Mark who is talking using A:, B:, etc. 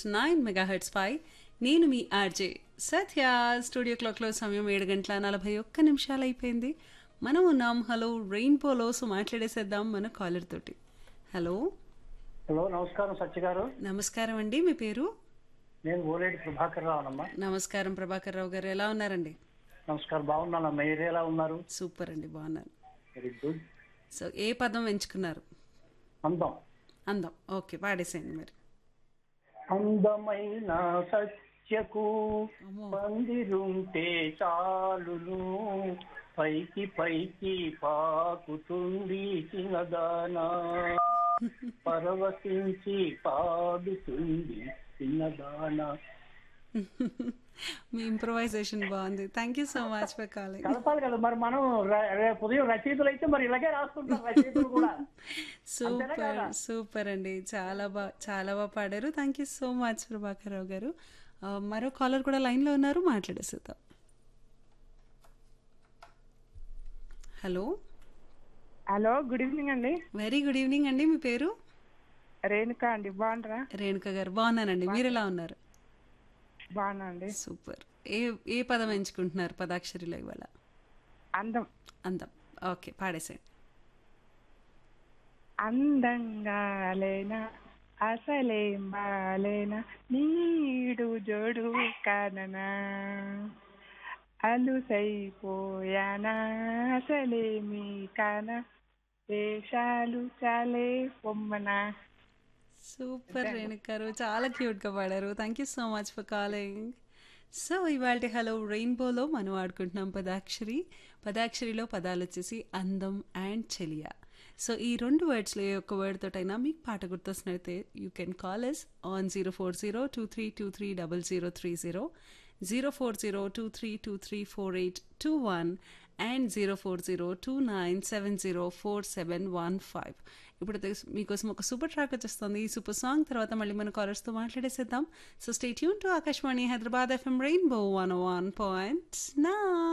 A: nine megahertz పై నేను మీ RJ సత్య studio క్లాక్లో సమయం ఏడు గంటల నలభై ఒక్క నిమిషాలు అయిపోయింది మనం ఉన్నాం హలో రెయిన్బోలో సో మాట్లాడేసేద్దాం మన కాలర్ తోటి హలో
B: హలో నమస్కారం సత్య గారు
A: నమస్కారం అండి మీ పేరు
B: నేను ఓలేడి ప్రభాకర్ రావునమ్మా
A: నమస్కారం ప్రభాకర్ రావు గారు ఎలా ఉన్నారండి
B: నమస్కారం బాగున్నానమ్మా మీరు ఎలా ఉన్నారు
A: సూపర్ అండి బాగున్నాను
B: వెరీ గుడ్
A: సో ఏ పదం ఎంచుకున్నారు
B: అందం
A: అందం ఓకే పాడేసేయండి మరి
B: అందమైన సత్యకు
A: అమ్మో
B: పందిరుంటే చాలును పైకి పైకి పాకుతుంది చిన్నదానా పరవశించి పాడుతుంది చిన్నదానా
A: మీ ఇంప్రొవైజేషన్ బాగుంది thank you so much for calling
B: కలపాలి కదా మరి మనం ర- రేపు ఉదయం రచయితలు అయితే మరి ఇలాగే రాసుకుంటాం రచయితలు కూడా
A: సూపర్ సూపర్ అండి చాలా బాగా చాలా బాగా పాడారు thank you so much Prabhakar Rao గారు ఆ, మరో కాలర్ కూడా లైన్లో ఉన్నారు మాట్లాడేసేద్దాం హలో
C: హలో గుడ్ ఈవినింగ్ అండి
A: వెరీ గుడ్ ఈవినింగ్ అండి మీ పేరు
C: రేణుక అండి బాగుంటారా
A: రేణుక గారు బాగున్నానండి మీరు ఎలా ఉన్నారు
C: బాగున్నా అండి
A: సూపర్ ఏ ఏ పదం ఎంచుకుంటున్నారు పదాక్షరిలో ఇవాళ
C: అందం
A: అందం ఓకే పాడేసేయండి
C: అందంగా లేనా అసలేం బాలేనా నీడు జోడు కాననా అలుసైపోయానా అసలేమి కాన వేషాలు చాలే పొమ్మనా
A: సూపర్ రేణుక గారు చాలా క్యూట్గా పాడారు thank you so much for calling so ఇవాళ హలో రెయిన్బోలో మనం ఆడుకుంటున్నాం పదాక్షరి పదాక్షరిలో పదాలు వచ్చేసి అందం అండ్ చెలియా సో ఈ రెండు వర్డ్స్లో ఏ ఒక్క వర్డ్ తోటైనా మీకు పాట గుర్తొస్తున్నైతే you can call us on zero four zero two three two three double zero three zero zero four zero two three two three four eight two one and zero four zero two nine seven zero four seven one five ఇప్పుడు అయితే మీకోసం ఒక super track వచ్చేస్తుంది ఈ super song తర్వాత మళ్ళీ మన కాలర్స్తో మాట్లాడేసేద్దాం so stay tune to Akashvani Hyderabad FM Rainbow one one point నా